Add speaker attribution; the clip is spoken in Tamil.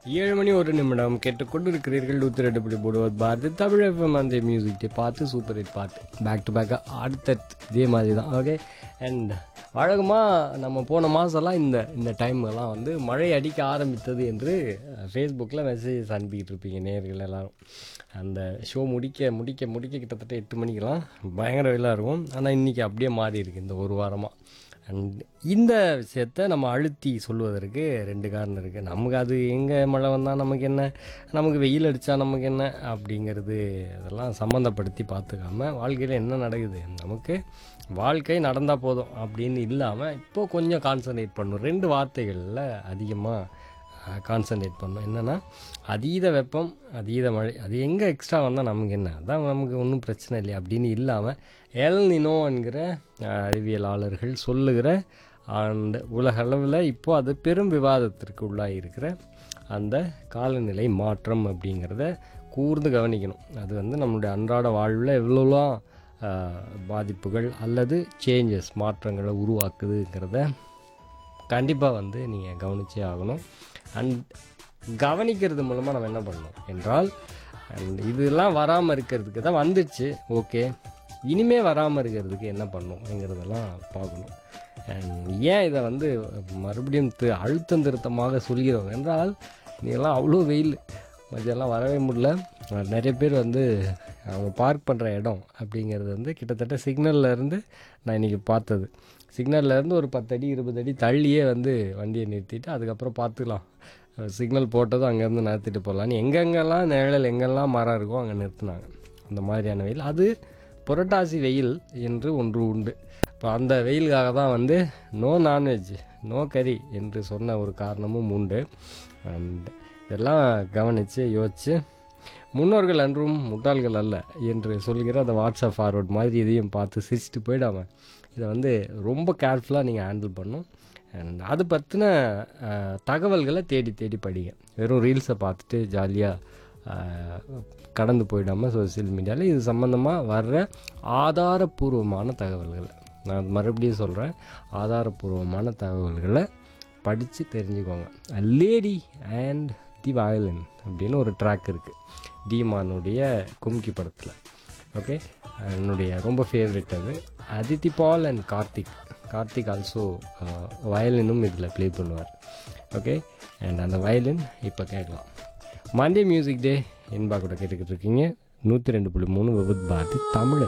Speaker 1: ஏழு மணி ஒரு நிமிடம் கேட்டுக்கொண்டு இருக்கிறீர்கள் நூற்றி ரெண்டு புள்ளி போடுவது பாரதி தமிழ் எஃப்எம் அந்த மியூசிக் பார்த்து சூப்பர் ஹிட் பாட்டு பேக் டு பேக்காக அடுத்த இதே மாதிரி தான் ஓகே அண்ட் வழக்கமாக நம்ம போன மாதம்லாம் இந்த இந்த டைம்லாம் வந்து மழை அடிக்க ஆரம்பித்தது என்று ஃபேஸ்புக்கில் மெசேஜஸ் அனுப்பிக்கிட்டு இருப்பீங்க நேர்கள் எல்லாரும் அந்த ஷோ முடிக்க முடிக்க முடிக்க கிட்டத்தட்ட எட்டு மணிக்கெல்லாம் பயங்கர வெயிலாக இருக்கும் ஆனால் இன்றைக்கி அப்படியே மாறி இருக்கு இந்த ஒரு வாரமாக அண்ட் இந்த விஷயத்த நம்ம அழுத்தி சொல்வதற்கு ரெண்டு காரணம் இருக்குது நமக்கு அது எங்கே மழை வந்தால் நமக்கு என்ன நமக்கு வெயில் அடித்தா நமக்கு என்ன அப்படிங்கிறது அதெல்லாம் சம்மந்தப்படுத்தி பார்த்துக்காம வாழ்க்கையில் என்ன நடக்குது நமக்கு வாழ்க்கை நடந்தால் போதும் அப்படின்னு இல்லாமல் இப்போது கொஞ்சம் கான்சன்ட்ரேட் பண்ணணும் ரெண்டு வார்த்தைகளில் அதிகமாக கான்சன்ட்ரேட் பண்ணணும் என்னென்னா அதீத வெப்பம் அதீத மழை அது எங்கே எக்ஸ்ட்ரா வந்தால் நமக்கு என்ன அதான் நமக்கு ஒன்றும் பிரச்சனை இல்லை அப்படின்னு இல்லாமல் எல் நினோ என்கிற அஹ், அறிவியலாளர்கள் சொல்லுகிற அந்த உலக அளவில் இப்போ அது பெரும் விவாதத்திற்கு உள்ளாகி இருக்கிற அந்த காலநிலை மாற்றம் அப்படிங்கிறத கூர்ந்து கவனிக்கணும் அது வந்து நம்மளுடைய அன்றாட வாழ்வில் எவ்வளோலாம் அஹ், பாதிப்புகள் அல்லது சேஞ்சஸ் மாற்றங்களை உருவாக்குதுங்கிறத கண்டிப்பாக வந்து நீங்கள் கவனிச்சே ஆகணும் அண்ட் கவனிக்கிறது மூலமாக நம்ம என்ன பண்ணணும் என்றால் அண்ட் இதெல்லாம் வராமல் இருக்கிறதுக்கு தான் வந்துடுச்சு ஓகே இனிமே வராமல் இருக்கிறதுக்கு என்ன பண்ணணுங்கிறதெல்லாம் பார்க்கணும் அண்ட் ஏன் இதை வந்து மறுபடியும் தி- அழுத்தம் திருத்தமாக சொல்கிறோம் என்றால் நீங்கள்லாம் அவ்வளோ வெயில் மதியெல்லாம் வரவே முடியல அஹ் நிறைய பேர் வந்து அவங்க பார்க் பண்ணுற இடம் அப்படிங்கிறது வந்து கிட்டத்தட்ட சிக்னல்ல இருந்து நான் இன்றைக்கி பார்த்தது சிக்னல்ல இருந்து ஒரு பத்து அடி இருபது அடி தள்ளியே வந்து வண்டியை நிறுத்திட்டு அதுக்கப்புறம் பார்த்துக்கலாம் சிக்னல் போட்டதும் அங்கேருந்து நிறுத்திட்டு போகலான்னு எங்கெங்கெல்லாம் நிழல் எங்கெல்லாம் மரம் இருக்கோ அங்கே நிறுத்துனாங்க அந்த மாதிரியான வெயில் அது புரட்டாசி வெயில் என்று ஒன்று உண்டு இப்போ அந்த வெயிலுக்காக தான் வந்து நோ நான்வெஜ் நோ கறி என்று சொன்ன ஒரு காரணமும் உண்டு அண்ட் இதெல்லாம் கவனித்து யோசித்து முன்னோர்கள் அன்றும் முட்டாள்கள் அல்ல என்று சொல்கிற அந்த வாட்ஸ்அப் ஃபார்வர்ட் மாதிரி இதையும் பார்த்து சிரிச்சுட்டு போயிடாம இதை வந்து ரொம்ப கேர்ஃபுல்லாக நீங்கள் ஹேண்டில் பண்ணும் அண்ட் அது பற்றின தகவல்களை தேடி தேடி படிங்க வெறும் ரீல்ஸை பார்த்துட்டு ஜாலியாக கடந்து போயிடாமல் சோசியல் மீடியாவில் இது சம்மந்தமாக வர்ற ஆதாரபூர்வமான தகவல்கள் நான் மறுபடியும் சொல்கிறேன் ஆதாரபூர்வமான தகவல்களை படித்து தெரிஞ்சுக்கோங்க லேடி அண்ட் தி வயலின் அப்படின்னு ஒரு ட்ராக் இருக்குது டீமானுடைய கும்கி படத்தில் ஓகே என்னுடைய ரொம்ப ஃபேவரட் அது Adithi Paul and Karthik Karthik also வயலினும் இதில் ப்ளே பண்ணுவார் ஓகே அண்ட் அந்த வயலின் இப்போ கேட்கலாம் மண்டே மியூசிக் டே என்பா கூட கேட்டுக்கிட்டு இருக்கீங்க நூற்றி ரெண்டு புள்ளி மூணு விபத் பாரதி தமிழ்